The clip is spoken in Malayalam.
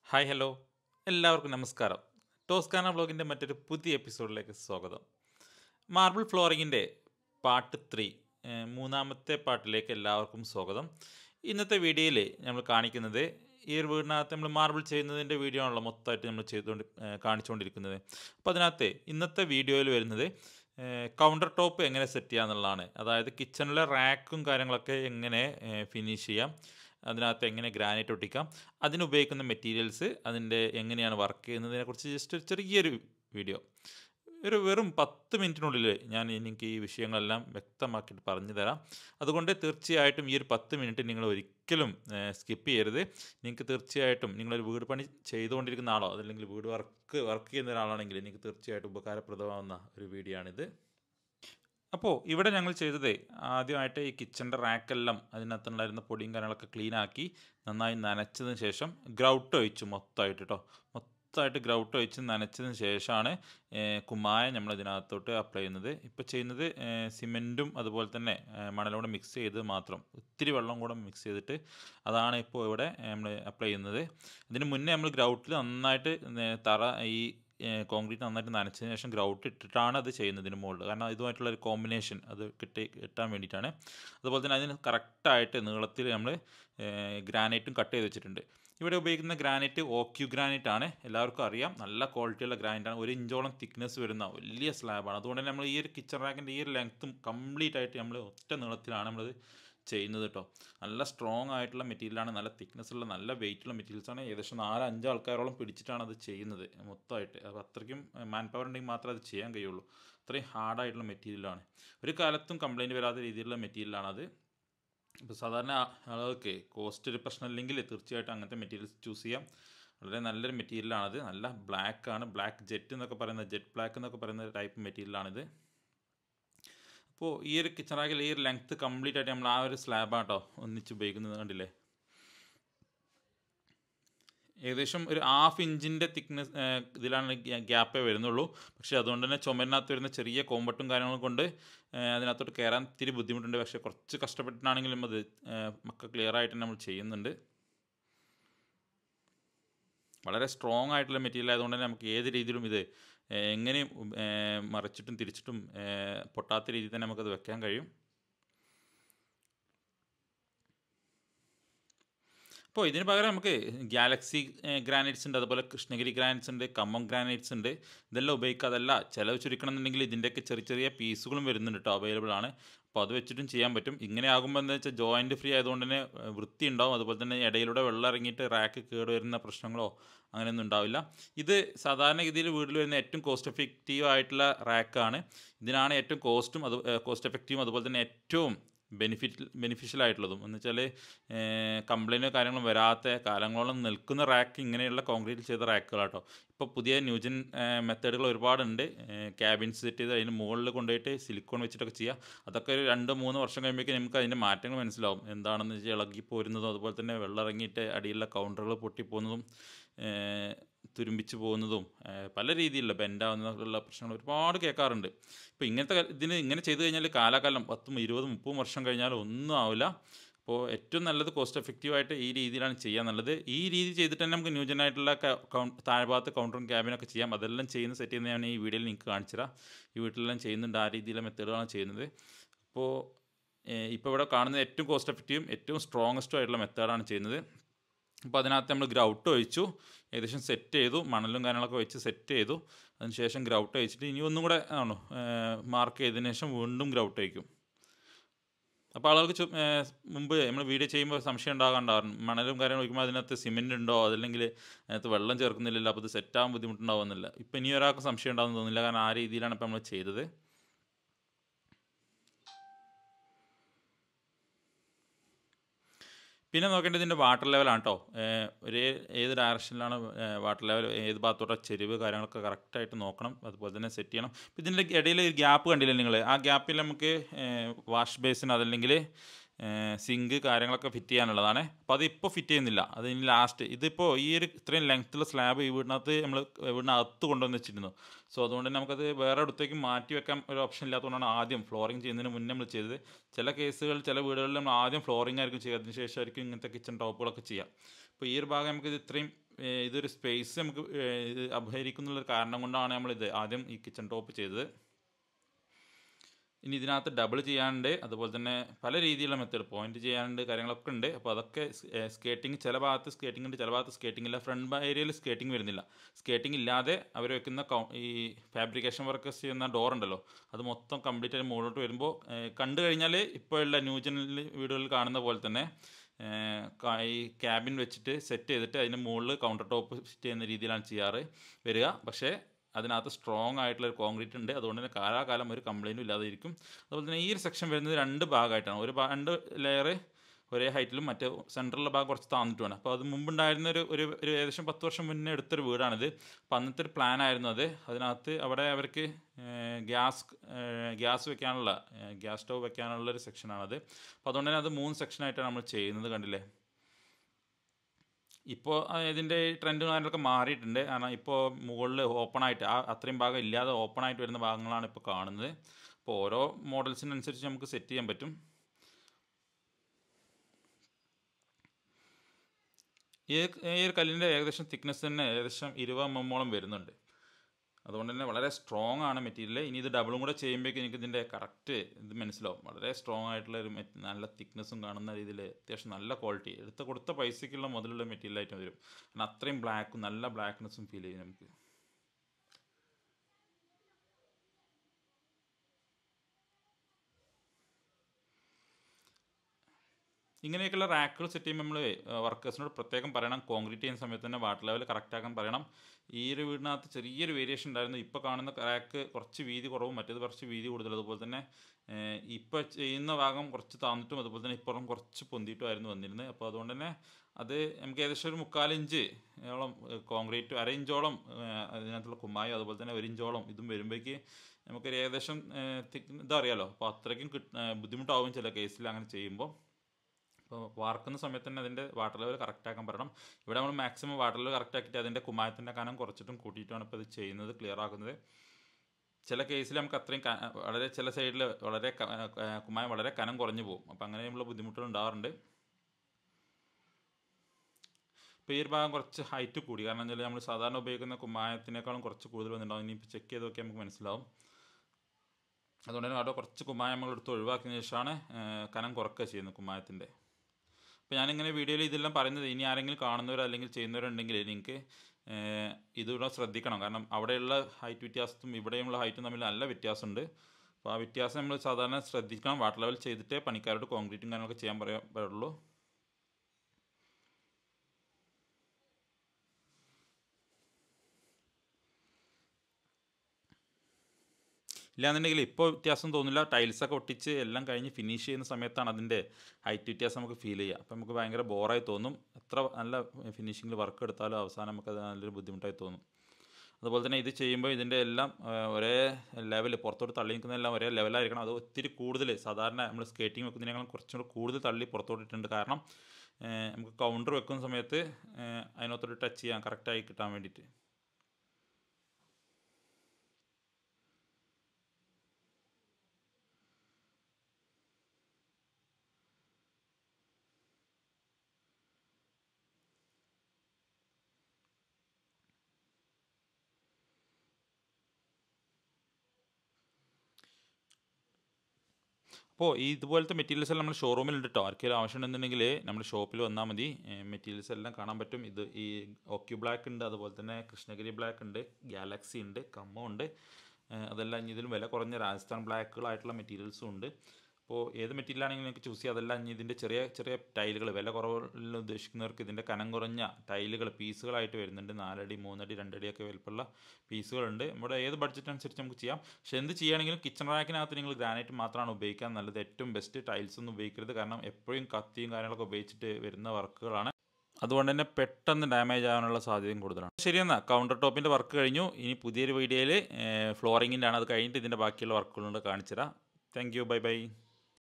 ഹായ് ഹലോ എല്ലാവർക്കും നമസ്കാരം ടോസ്കാന വ്ളോഗിൻ്റെ മറ്റൊരു പുതിയ എപ്പിസോഡിലേക്ക് സ്വാഗതം മാർബിൾ ഫ്ലോറിങ്ങിൻ്റെ പാർട്ട് ത്രീ മൂന്നാമത്തെ പാട്ടിലേക്ക് എല്ലാവർക്കും സ്വാഗതം ഇന്നത്തെ വീഡിയോയിൽ നമ്മൾ കാണിക്കുന്നത് ഈ ഒരു വീടിനകത്ത് നമ്മൾ മാർബിൾ ചെയ്യുന്നതിൻ്റെ വീഡിയോ ആണല്ലോ മൊത്തമായിട്ട് നമ്മൾ ചെയ്തുകൊണ്ട് ഏഹ് കാണിച്ചുകൊണ്ടിരിക്കുന്നത് അപ്പോൾ അതിനകത്ത് ഇന്നത്തെ വീഡിയോയിൽ വരുന്നത് കൗണ്ടർ ടോപ്പ് എങ്ങനെ സെറ്റ് ചെയ്യുക എന്നുള്ളതാണ് അതായത് കിച്ചണിലെ റാക്കും കാര്യങ്ങളൊക്കെ എങ്ങനെ ഫിനിഷ് ചെയ്യാം അതിനകത്ത് എങ്ങനെ ഗ്രാനൈറ്റ് ഒട്ടിക്കാം അതിന് ഉപയോഗിക്കുന്ന മെറ്റീരിയൽസ് അതിൻ്റെ എങ്ങനെയാണ് വർക്ക് ചെയ്യുന്നതിനെക്കുറിച്ച് ജസ്റ്റ് ഒരു ചെറിയൊരു വീഡിയോ ഒരു വെറും പത്ത് മിനിറ്റിനുള്ളിൽ ഞാൻ എനിക്ക് ഈ വിഷയങ്ങളെല്ലാം വ്യക്തമാക്കിയിട്ട് പറഞ്ഞു തരാം അതുകൊണ്ട് തീർച്ചയായിട്ടും ഈ ഒരു പത്ത് മിനിറ്റ് നിങ്ങൾ ഒരിക്കലും സ്കിപ്പ് ചെയ്യരുത് നിങ്ങൾക്ക് തീർച്ചയായിട്ടും നിങ്ങളൊരു വീട് പണി ചെയ്തുകൊണ്ടിരിക്കുന്ന ആളോ അതല്ലെങ്കിൽ വീട് വർക്ക് വർക്ക് ചെയ്യുന്ന ഒരാളാണെങ്കിൽ നിങ്ങൾക്ക് തീർച്ചയായിട്ടും ഉപകാരപ്രദമാവുന്ന ഒരു വീഡിയോ ആണിത് അപ്പോൾ ഇവിടെ ഞങ്ങൾ ചെയ്തത് ആദ്യമായിട്ട് ഈ കിച്ചൻ്റെ റാക്കെല്ലാം അതിനകത്തുണ്ടായിരുന്ന പൊടിയും കാര്യങ്ങളൊക്കെ ക്ലീൻ ആക്കി നന്നായി നനച്ചതിന് ശേഷം ഗ്രൗട്ട് ഒഴിച്ചു മൊത്തമായിട്ട് കേട്ടോ മൊത്തമായിട്ട് ഗ്രൗട്ട് ഒഴിച്ച് നനച്ചതിന് ശേഷമാണ് കുമ്മായ നമ്മൾ ഇതിനകത്തോട്ട് അപ്ലൈ ചെയ്യുന്നത് ഇപ്പോൾ ചെയ്യുന്നത് സിമെൻറ്റും അതുപോലെ തന്നെ മണലോടെ മിക്സ് ചെയ്ത് മാത്രം ഒത്തിരി വെള്ളം കൂടെ മിക്സ് ചെയ്തിട്ട് അതാണ് ഇപ്പോൾ ഇവിടെ നമ്മൾ അപ്ലൈ ചെയ്യുന്നത് ഇതിന് മുന്നേ നമ്മൾ ഗ്രൗട്ടിൽ നന്നായിട്ട് തറ ഈ കോൺക്രീറ്റ് നന്നായിട്ട് നനച്ചതിന് ശേഷം ഗ്രൗട്ട് ഇട്ടിട്ടാണ് അത് ചെയ്യുന്നതിന് മുകളിൽ കാരണം ഇതുമായിട്ടുള്ള ഒരു കോമ്പിനേഷൻ അത് കിട്ടി കിട്ടാൻ വേണ്ടിയിട്ടാണ് അതുപോലെ തന്നെ അതിന് കറക്റ്റായിട്ട് നീളത്തിൽ നമ്മൾ ഗ്രാനൈറ്റും കട്ട് ചെയ്ത് വെച്ചിട്ടുണ്ട് ഇവിടെ ഉപയോഗിക്കുന്ന ഗ്രാനൈറ്റ് ഓക്യു ഗ്രാനൈറ്റ് ആണ് എല്ലാവർക്കും അറിയാം നല്ല ക്വാളിറ്റിയുള്ള ഗ്രാനൈറ്റ് ആണ് ഒരു ഇഞ്ചോളം തിക്നെസ് വരുന്ന വലിയ സ്ലാബാണ് അതുകൊണ്ട് തന്നെ നമ്മൾ ഈ ഒരു കിച്ചൺ റാക്കിൻ്റെ ഈ ഒരു ലെങ്ത്തും കംപ്ലീറ്റ് ആയിട്ട് നമ്മൾ ഒറ്റ നീളത്തിലാണ് നമ്മളത് ചെയ്യുന്നത് കേട്ടോ നല്ല സ്ട്രോങ് ആയിട്ടുള്ള മെറ്റീരിയലാണ് നല്ല തിക്നെസ് ഉള്ള നല്ല വെയിറ്റുള്ള മെറ്റീരിയൽസാണ് ഏകദേശം നാല് അഞ്ച് ആൾക്കാരോളം പിടിച്ചിട്ടാണ് അത് ചെയ്യുന്നത് മൊത്തമായിട്ട് അപ്പോൾ അത്രയ്ക്കും മാൻ പവർ ഉണ്ടെങ്കിൽ മാത്രമേ അത് ചെയ്യാൻ കഴിയുള്ളൂ അത്രയും ഹാർഡായിട്ടുള്ള മെറ്റീരിയലാണ് ഒരു കാലത്തും കംപ്ലൈൻറ്റ് വരാത്ത രീതിയിലുള്ള മെറ്റീരിയലാണത് ഇപ്പോൾ സാധാരണ ആളുകൾക്ക് കോസ്റ്റ് ഒരു പ്രശ്നമില്ലെങ്കിൽ തീർച്ചയായിട്ടും അങ്ങനത്തെ മെറ്റീരിയൽസ് ചൂസ് ചെയ്യാം വളരെ നല്ലൊരു മെറ്റീരിയലാണത് നല്ല ബ്ലാക്ക് ആണ് ബ്ലാക്ക് ജെറ്റ് എന്നൊക്കെ പറയുന്ന ജെറ്റ് ബ്ലാക്ക് എന്നൊക്കെ പറയുന്ന ടൈപ്പ് മെറ്റീരിയലാണിത് അപ്പോൾ ഈ ഒരു കിച്ചൺ റാക്കിൽ ഈ ഒരു ലെങ്ത്ത് കംപ്ലീറ്റ് ആയിട്ട് നമ്മൾ ആ ഒരു സ്ലാബാണ് കേട്ടോ ഒന്നിച്ച് ഉപയോഗിക്കുന്നത് കണ്ടില്ലേ ഏകദേശം ഒരു ഹാഫ് ഇഞ്ചിൻ്റെ തിക്നെസ് ഇതിലാണ് ഗ്യാപ്പേ വരുന്നുള്ളൂ പക്ഷേ അതുകൊണ്ട് തന്നെ ചുമരിനകത്ത് വരുന്ന ചെറിയ കോമ്പട്ടും കാര്യങ്ങളും കൊണ്ട് അതിനകത്തോട്ട് കയറാൻ ഇത്തിരി ബുദ്ധിമുട്ടുണ്ട് പക്ഷേ കുറച്ച് കഷ്ടപ്പെട്ടിട്ടാണെങ്കിലും അത് മക്ക ക്ലിയർ ആയിട്ട് നമ്മൾ ചെയ്യുന്നുണ്ട് വളരെ സ്ട്രോങ് ആയിട്ടുള്ള മെറ്റീരിയൽ ആയതുകൊണ്ട് തന്നെ നമുക്ക് ഏത് രീതിയിലും ഇത് എങ്ങനെയും മറിച്ചിട്ടും തിരിച്ചിട്ടും പൊട്ടാത്ത രീതിയിൽ തന്നെ നമുക്കത് വെക്കാൻ കഴിയും അപ്പോൾ ഇതിന് പകരം നമുക്ക് ഗാലക്സി ഗ്രാനൈറ്റ്സ് ഉണ്ട് അതുപോലെ കൃഷ്ണഗിരി ഗ്രാനൈറ്റ്സ് ഉണ്ട് കമ്മം ഗ്രാനൈറ്റ്സ് ഉണ്ട് ഇതെല്ലാം ഉപയോഗിക്കുക അതല്ല ചിലവ് ചുരുക്കണം എന്നുണ്ടെങ്കിൽ ഇതിൻ്റെയൊക്കെ ചെറിയ ചെറിയ പീസുകളും വരുന്നുണ്ട് കേട്ടോ അവൈലബിൾ ആണ് അപ്പോൾ അത് വെച്ചിട്ടും ചെയ്യാൻ പറ്റും ഇങ്ങനെ ആകുമ്പോൾ എന്താ വെച്ചാൽ ജോയിൻറ്റ് ഫ്രീ ആയതുകൊണ്ട് തന്നെ വൃത്തി ഉണ്ടാവും അതുപോലെ തന്നെ ഇടയിലൂടെ വെള്ളം ഇറങ്ങിയിട്ട് റാക്ക് കേട് വരുന്ന പ്രശ്നങ്ങളോ അങ്ങനെയൊന്നും ഉണ്ടാവില്ല ഇത് സാധാരണഗതിയിൽ വീട്ടിൽ വരുന്ന ഏറ്റവും കോസ്റ്റ് എഫക്റ്റീവ് ആയിട്ടുള്ള റാക്കാണ് ഇതിനാണ് ഏറ്റവും കോസ്റ്റും അത് കോസ്റ്റ് എഫക്റ്റീവും അതുപോലെ തന്നെ ഏറ്റവും ബെനിഫിറ്റ് ബെനിഫിഷ്യൽ ആയിട്ടുള്ളതും എന്ന് വെച്ചാൽ കംപ്ലൈൻറ്റോ കാര്യങ്ങളും വരാത്ത കാലങ്ങളോളം നിൽക്കുന്ന റാക്ക് ഇങ്ങനെയുള്ള കോൺക്രീറ്റ് ചെയ്ത റാക്കുകളാട്ടോ ഇപ്പോൾ പുതിയ ന്യൂജൻ മെത്തേഡുകൾ ഒരുപാടുണ്ട് ക്യാബിൻ സെറ്റ് ചെയ്ത് അതിന് മുകളിൽ കൊണ്ടുപോയിട്ട് സിലിക്കോൺ വെച്ചിട്ടൊക്കെ ചെയ്യുക അതൊക്കെ ഒരു രണ്ട് മൂന്ന് വർഷം കഴിയുമ്പോഴേക്കും നമുക്ക് അതിൻ്റെ മാറ്റങ്ങൾ മനസ്സിലാവും എന്താണെന്ന് വെച്ചാൽ ഇളകി പോരുന്നതും അതുപോലെ തന്നെ വെള്ളം ഇറങ്ങിയിട്ട് അടിയിലുള്ള കൗണ്ടറുകൾ പൊട്ടിപ്പോകുന്നതും തുരുമ്പിച്ച് പോകുന്നതും പല രീതിയിലുള്ള ബെൻഡാവുന്നതുള്ള പ്രശ്നങ്ങൾ ഒരുപാട് കേൾക്കാറുണ്ട് ഇപ്പോൾ ഇങ്ങനത്തെ ഇതിന് ഇങ്ങനെ ചെയ്ത് കഴിഞ്ഞാൽ കാലാകാലം പത്തും ഇരുപതും മുപ്പതും വർഷം കഴിഞ്ഞാൽ ഒന്നും ആവില്ല അപ്പോൾ ഏറ്റവും നല്ലത് കോസ്റ്റ് എഫക്റ്റീവായിട്ട് ഈ രീതിയിലാണ് ചെയ്യാൻ നല്ലത് ഈ രീതി ചെയ്തിട്ട് തന്നെ നമുക്ക് ന്യൂജനായിട്ടുള്ള താഴ്ഭാഗത്ത് കൗണ്ടറും ക്യാബിനൊക്കെ ചെയ്യാം അതെല്ലാം ചെയ്യുന്ന സെറ്റ് ചെയ്യുന്ന ഞാൻ ഈ വീഡിയോയിൽ നിങ്ങൾക്ക് കാണിച്ചു തരാം ഈ വീട്ടിലെല്ലാം ചെയ്യുന്നുണ്ട് ആ രീതിയിലുള്ള മെത്തേഡുകളാണ് ചെയ്യുന്നത് അപ്പോൾ ഇപ്പോൾ ഇവിടെ കാണുന്ന ഏറ്റവും കോസ്റ്റ് എഫക്റ്റീവും ഏറ്റവും സ്ട്രോങ്ങസ്റ്റും ആയിട്ടുള്ള മെത്തേഡാണ് ചെയ്യുന്നത് അപ്പോൾ അതിനകത്ത് നമ്മൾ ഗ്രൗട്ട് ഒഴിച്ചു ഏകദേശം സെറ്റ് ചെയ്തു മണലും കാര്യങ്ങളൊക്കെ വെച്ച് സെറ്റ് ചെയ്തു അതിനുശേഷം ഗ്രൗട്ട് ഒഴിച്ചിട്ട് ഇനി ഒന്നും കൂടെ ആണോ മാർക്ക് ചെയ്തതിന് ശേഷം വീണ്ടും ഗ്രൗട്ട് ഒഴിക്കും അപ്പോൾ ആളുകൾക്ക് മുമ്പ് നമ്മൾ വീഡിയോ ചെയ്യുമ്പോൾ സംശയം ഉണ്ടാകാണ്ടാറുണ്ട് മണലും കാര്യങ്ങളും ഒഴിക്കുമ്പോൾ അതിനകത്ത് സിമെൻറ്റ് ഉണ്ടോ അതല്ലെങ്കിൽ അതിനകത്ത് വെള്ളം ചേർക്കുന്നില്ലല്ലോ അപ്പോൾ ഇത് സെറ്റാകാൻ ബുദ്ധിമുട്ടുണ്ടാവുന്നില്ല ഇപ്പം ഇനി ഒരാൾക്ക് സംശയം ഉണ്ടാകുന്ന തോന്നുന്നില്ല കാരണം ആ രീതിയിലാണ് ഇപ്പോൾ നമ്മൾ ചെയ്തത് പിന്നെ നോക്കേണ്ടത് ഇതിൻ്റെ വാട്ടർ ലെവലാണ് കേട്ടോ ഒരേ ഏത് ഡയറക്ഷനിലാണ് വാട്ടർ ലെവൽ ഏത് ഭാഗത്തോടെ ചെരിവ് കാര്യങ്ങളൊക്കെ കറക്റ്റായിട്ട് നോക്കണം അതുപോലെ തന്നെ സെറ്റ് ചെയ്യണം ഇതിൻ്റെ ഇടയിൽ ഒരു ഗ്യാപ്പ് കണ്ടില്ലേ നിങ്ങൾ ആ ഗ്യാപ്പിൽ നമുക്ക് വാഷ് ബേസിൻ അതല്ലെങ്കിൽ സിങ്ക് കാര്യങ്ങളൊക്കെ ഫിറ്റ് ചെയ്യാനുള്ളതാണ് അപ്പോൾ അത് ഇപ്പോൾ ഫിറ്റ് ചെയ്യുന്നില്ല അത് ഇനി ലാസ്റ്റ് ഇതിപ്പോൾ ഈ ഒരു ഇത്രയും ലെങ്ത്തുള്ള സ്ലാബ് ഈ വീടിനകത്ത് നമ്മൾ വീടിനകത്ത് കൊണ്ടുവന്ന് വെച്ചിരുന്നു സോ അതുകൊണ്ട് തന്നെ നമുക്കത് വേറെ അടുത്തേക്ക് മാറ്റി വെക്കാൻ ഒരു ഓപ്ഷൻ ഇല്ലാത്തതുകൊണ്ടാണ് ആദ്യം ഫ്ലോറിങ് ചെയ്യുന്നതിന് മുന്നേ നമ്മൾ ചെയ്തത് ചില കേസുകൾ ചില വീടുകളിൽ നമ്മൾ ആദ്യം ഫ്ലോറിംഗ് ആയിരിക്കും ചെയ്യുക അതിന് ശേഷമായിരിക്കും ഇങ്ങനത്തെ കിച്ചൺ ടോപ്പുകളൊക്കെ ചെയ്യുക അപ്പോൾ ഈ ഒരു ഭാഗം നമുക്കിത് ഇത്രയും ഏഹ് ഇതൊരു സ്പേസ് നമുക്ക് ഏഹ് ഇത് അപഹരിക്കുന്നുള്ള കാരണം കൊണ്ടാണ് നമ്മളിത് ആദ്യം ഈ കിച്ചൺ ടോപ്പ് ചെയ്തത് ഇനി ഇതിനകത്ത് ഡബിൾ ചെയ്യാനുണ്ട് അതുപോലെ തന്നെ പല രീതിയിലുള്ള മെത്തേഡ് പോയിന്റ് ചെയ്യാനുണ്ട് കാര്യങ്ങളൊക്കെ ഉണ്ട് അപ്പോൾ അതൊക്കെ സ്കേറ്റിംഗ് ചില ഭാഗത്ത് സ്കേറ്റിംഗ് ഉണ്ട് ചില ഭാഗത്ത് സ്കേറ്റിംഗ് ഇല്ല ഫ്രണ്ട് ഏരിയയിൽ സ്കേറ്റിംഗ് വരുന്നില്ല സ്കേറ്റിംഗ് ഇല്ലാതെ അവർ വെക്കുന്ന കൗ ഈ ഫാബ്രിക്കേഷൻ വർക്കേഴ്സ് ചെയ്യുന്ന ഡോർ ഉണ്ടല്ലോ അത് മൊത്തം കംപ്ലീറ്റ് ആയി മുകളിലോട്ട് വരുമ്പോൾ കണ്ടു കഴിഞ്ഞാൽ ഇപ്പോഴുള്ള ന്യൂ ജനറൽ വീടുകളിൽ കാണുന്ന പോലെ തന്നെ ഏഹ് ക- ഈ ക്യാബിൻ വെച്ചിട്ട് സെറ്റ് ചെയ്തിട്ട് അതിന് മുകളിൽ കൗണ്ടർ ടോപ്പ് സെറ്റ് ചെയ്യുന്ന രീതിയിലാണ് ചെയ്യാറ് വരിക പക്ഷേ അതിനകത്ത് സ്ട്രോങ് ആയിട്ടുള്ള ഒരു കോൺക്രീറ്റ് ഉണ്ട് അതുകൊണ്ട് തന്നെ കാലാകാലം ഒരു കംപ്ലൈൻറ്റും ഇല്ലാതെ ഇരിക്കും അതുപോലെ തന്നെ ഈ ഒരു സെക്ഷൻ വരുന്നത് രണ്ട് ഭാഗമായിട്ടാണ് ഒരു ഭാ- രണ്ട് ലെയർ ഒരേ ഹൈറ്റിലും മറ്റേ സെൻട്രലിലെ ഭാഗം കുറച്ച് താന്നിട്ടുമാണ് അപ്പോൾ അത് മുമ്പുണ്ടായിരുന്ന ഒരു ഒരു ഒരു ഏകദേശം പത്ത് വർഷം മുന്നേ എടുത്തൊരു വീടാണിത് അപ്പോൾ അന്നത്തെ ഒരു പ്ലാൻ ആയിരുന്നു അത് അതിനകത്ത് അവിടെ അവർക്ക് ഗ്യാസ് ഗ്യാസ് വെക്കാനുള്ള ഗ്യാസ് സ്റ്റവ് വെക്കാനുള്ള ഒരു സെക്ഷനാണത് അപ്പോൾ അതുകൊണ്ട് തന്നെ അത് മൂന്ന് സെക്ഷനായിട്ടാണ് നമ്മൾ ചെയ്യുന്നത് കണ്ടില്ലേ ഇപ്പോൾ ഇതിൻ്റെ ട്രെൻഡ് കാര്യങ്ങളൊക്കെ മാറിയിട്ടുണ്ട് കാരണം ഇപ്പോൾ മുകളിൽ ഓപ്പൺ ആയിട്ട് ആ അത്രയും ഭാഗം ഇല്ലാതെ ഓപ്പൺ ആയിട്ട് വരുന്ന ഭാഗങ്ങളാണ് ഇപ്പോൾ കാണുന്നത് അപ്പോൾ ഓരോ മോഡൽസിനനുസരിച്ച് നമുക്ക് സെറ്റ് ചെയ്യാൻ പറ്റും ഈ ഈ ഒരു കല്ലിൻ്റെ ഏകദേശം തിക്നെസ് തന്നെ ഏകദേശം ഇരുപത് എം എമ്മോളം വരുന്നുണ്ട് അതുകൊണ്ട് തന്നെ വളരെ സ്ട്രോങ് ആണ് മെറ്റീരിയൽ ഇനി ഇത് ഡബിളും കൂടെ ചെയ്യുമ്പോഴേക്കും എനിക്ക് ഇതിൻ്റെ കറക്റ്റ് ഇത് മനസ്സിലാവും വളരെ സ്ട്രോങ് ആയിട്ടുള്ള ഒരു met- നല്ല തിക്നെസ്സും കാണുന്ന രീതിയിൽ അത്യാവശ്യം നല്ല ക്വാളിറ്റി എടുത്ത കൊടുത്ത പൈസയ്ക്കുള്ള മുതലുള്ള മെറ്റീരിയൽ ആയിട്ട് വരും കാരണം അത്രയും ബ്ലാക്കും നല്ല ബ്ലാക്ക്നെസ്സും ഫീൽ ചെയ്യും നമുക്ക് ഇങ്ങനെയൊക്കെയുള്ള റാക്കുകൾ സെറ്റ് ചെയ്യുമ്പോൾ നമ്മൾ വർക്കേഴ്സിനോട് പ്രത്യേകം പറയണം കോൺക്രീറ്റ് ചെയ്യുന്ന സമയത്ത് തന്നെ വാട്ടർ ലെവൽ കറക്റ്റ് ആക്കാൻ പറയണം ഈ ഒരു വീടിനകത്ത് ചെറിയൊരു വേരിയേഷൻ ഉണ്ടായിരുന്നു ഇപ്പോൾ കാണുന്ന റാക്ക് കുറച്ച് വീതി കുറവും മറ്റേത് കുറച്ച് വീതി കൂടുതൽ അതുപോലെ തന്നെ ഇപ്പോൾ ചെയ്യുന്ന ഭാഗം കുറച്ച് താന്നിട്ടും അതുപോലെ തന്നെ ഇപ്പുറം കുറച്ച് പൊന്തിയിട്ടുമായിരുന്നു വന്നിരുന്നത് അപ്പോൾ അതുകൊണ്ട് തന്നെ അത് നമുക്ക് ഏകദേശം ഒരു മുക്കാലിഞ്ച് ഓളം കോൺക്രീറ്റ് അര ഇഞ്ചോളം ഏഹ്, അതിനകത്തുള്ള കുമ്മായും അതുപോലെ തന്നെ ഒരു ഇഞ്ചോളം ഇതും വരുമ്പോഴേക്ക് നമുക്കൊരു ഏകദേശം തിക് ഇതറിയാലോ അപ്പോൾ അത്രയ്ക്കും കിട്ട ഏഹ്, ബുദ്ധിമുട്ടാവും ചില കേസിൽ അങ്ങനെ ചെയ്യുമ്പോൾ അപ്പോൾ വാർക്കുന്ന സമയത്ത് തന്നെ അതിൻ്റെ വാട്ടർ ലെവൽ കറക്റ്റ് ആക്കാൻ പറയണം ഇവിടെ നമ്മൾ മാക്സിമം വാട്ടർ ലെവൽ കറക്റ്റ് ആക്കിയിട്ട് അതിൻ്റെ കുമ്മായത്തിൻ്റെ കനം കുറച്ചിട്ടും കൂട്ടിയിട്ടുമാണ് ഇപ്പോൾ ഇത് ചെയ്യുന്നത് ക്ലിയർ ആക്കുന്നത് ചില കേസിൽ നമുക്ക് അത്രയും ക- വളരെ ചില സൈഡിൽ വളരെ ക- ഏർ കുമ്മായം വളരെ കനം കുറഞ്ഞു പോകും അപ്പോൾ അങ്ങനെയുള്ള ബുദ്ധിമുട്ടുകൾ ഉണ്ടാവാറുണ്ട് ഇപ്പോൾ ഈ ഒരു ഭാഗം കുറച്ച് ഹൈറ്റ് കൂടി കാരണം എന്താ നമ്മൾ സാധാരണ ഉപയോഗിക്കുന്ന കുമ്മായത്തിനേക്കാളും കുറച്ച് കൂടുതൽ വന്നിട്ടുണ്ടാവും ഇനിയിപ്പോൾ ചെക്ക് ചെയ്ത് നോക്കിയാൽ നമുക്ക് മനസ്സിലാവും അതുകൊണ്ട് തന്നെ അവിടെ കുറച്ച് കുമ്മായം നമ്മൾ എടുത്ത് ഒഴിവാക്കിയതിന് ശേഷമാണ് ഏർ കനം കുറക്കുക ചെയ്യുന്നത് കുമ്മായത്തിൻ്റെ അപ്പോൾ ഞാനിങ്ങനെ വീഡിയോയിൽ ഇതെല്ലാം പറയുന്നത് ഇനി ആരെങ്കിലും കാണുന്നവരോ അല്ലെങ്കിൽ ചെയ്യുന്നവരുണ്ടെങ്കിൽ നിങ്ങൾക്ക് ഏഹ്, ഇതുകൂടെ ശ്രദ്ധിക്കണം കാരണം അവിടെയുള്ള ഹൈറ്റ് വ്യത്യാസത്തും ഇവിടെയുള്ള ഹൈറ്റും തമ്മിൽ നല്ല വ്യത്യാസമുണ്ട് അപ്പോൾ ആ വ്യത്യാസം നമ്മൾ സാധാരണ ശ്രദ്ധിക്കണം വാട്ടർ ലെവൽ ചെയ്തിട്ടേ പണിക്കാരോട് കോൺക്രീറ്റും കാര്യങ്ങളൊക്കെ ചെയ്യാൻ പറയാൻ പാടുള്ളൂ ഇല്ലാന്നുണ്ടെങ്കിൽ ഇപ്പോൾ വ്യത്യാസം തോന്നില്ല ടൈൽസൊക്കെ ഒട്ടിച്ച് എല്ലാം കഴിഞ്ഞ് ഫിനിഷ് ചെയ്യുന്ന സമയത്താണ് അതിൻ്റെ ഹൈറ്റ് വ്യത്യാസം നമുക്ക് ഫീൽ ചെയ്യുക അപ്പോൾ നമുക്ക് ഭയങ്കര ബോറായി തോന്നും എത്ര നല്ല ഫിനിഷിങ്ങിൽ വർക്ക് എടുത്താലും അവസാനം നമുക്കത് നല്ലൊരു ബുദ്ധിമുട്ടായി തോന്നും അതുപോലെ തന്നെ ഇത് ചെയ്യുമ്പോൾ ഇതിൻ്റെ എല്ലാം ആ, ഒരേ ലെവൽ പുറത്തോട്ട് തള്ളി നിൽക്കുന്നതെല്ലാം ഒരേ ലെവലായിരിക്കണം അത് ഒത്തിരി കൂടുതൽ സാധാരണ നമ്മൾ സ്കേറ്റിംഗ് വെക്കുന്നതിനേക്കാളും കുറച്ചും കൂടി കൂടുതൽ തള്ളി പുറത്തോട്ട് ഇട്ടിട്ടുണ്ട് കാരണം ഏ, നമുക്ക് കൗണ്ടർ വെക്കുന്ന സമയത്ത് ഏ, അതിനകത്തോട്ട് ടച്ച് ചെയ്യാൻ കറക്റ്റായി കിട്ടാൻ വേണ്ടിയിട്ട് അപ്പോൾ ഈ ഇതുപോലത്തെ മെറ്റീരിയൽസ് എല്ലാം നമ്മൾ ഷോറൂമിൽ ഉണ്ട് കേട്ടോ ആർക്കെങ്കിലും ആവശ്യമുണ്ടെന്നുണ്ടെങ്കിൽ നമ്മുടെ ഷോപ്പിൽ വന്നാൽ മതി മെറ്റീരിയൽസ് എല്ലാം കാണാൻ പറ്റും ഇത് ഈ ഓക്യു ബ്ലാക്ക് ഉണ്ട് അതുപോലെ തന്നെ കൃഷ്ണഗിരി ബ്ലാക്ക് ഉണ്ട് ഗാലക്സി ഉണ്ട് കമ്മ ഉണ്ട് ഏഹ് അതെല്ലാം ഇനി ഇതിലും വില കുറഞ്ഞ രാജസ്ഥാൻ ബ്ലാക്കുകളായിട്ടുള്ള മെറ്റീരിയൽസും ഉണ്ട് അപ്പോൾ ഏത് മെറ്റീരിയൽ ആണെങ്കിലും നിങ്ങൾക്ക് ചൂസ് ചെയ്യാം അതെല്ലാം ഇനി ഇതിൻ്റെ ചെറിയ ചെറിയ ടൈലുകൾ വില കുറവിൽ ഉദ്ദേശിക്കുന്നവർക്ക് ഇതിൻ്റെ കനം കുറഞ്ഞ ടൈലുകൾ പീസുകളായിട്ട് വരുന്നുണ്ട് നാലടി മൂന്നടി രണ്ടടിയൊക്കെ വലുപ്പമുള്ള പീസുകളുണ്ട് നമ്മുടെ ഏത് ബഡ്ജറ്റ് അനുസരിച്ച് നമുക്ക് ചെയ്യാം പക്ഷെ എന്ത് ചെയ്യുകയാണെങ്കിലും കിച്ചൺ റാക്കിനകത്ത് നിങ്ങൾ ഗ്രാനൈറ്റ് മാത്രമാണ് ഉപയോഗിക്കാൻ നല്ലത് ഏറ്റവും ബെസ്റ്റ് ടൈൽസ് ഒന്നും ഉപയോഗിക്കരുത് കാരണം എപ്പോഴും കത്തിയും കാര്യങ്ങളൊക്കെ ഉപയോഗിച്ചിട്ട് വരുന്ന വർക്കുകളാണ് അതുകൊണ്ട് തന്നെ പെട്ടെന്ന് ഡാമേജ് ആവാനുള്ള സാധ്യതയും കൂടുതലാണ് ശരി എന്നാൽ കൗണ്ടർ ടോപ്പിൻ്റെ വർക്ക് കഴിഞ്ഞു ഇനി പുതിയൊരു വീഡിയോയിൽ ഫ്ലോറിങ്ങിൻ്റെ ആണ് അത് കഴിഞ്ഞിട്ട് ഇതിൻ്റെ ബാക്കിയുള്ള വർക്കുകളുണ്ട് കാണിച്ചു തരാം താങ്ക് യു ബൈ ബൈ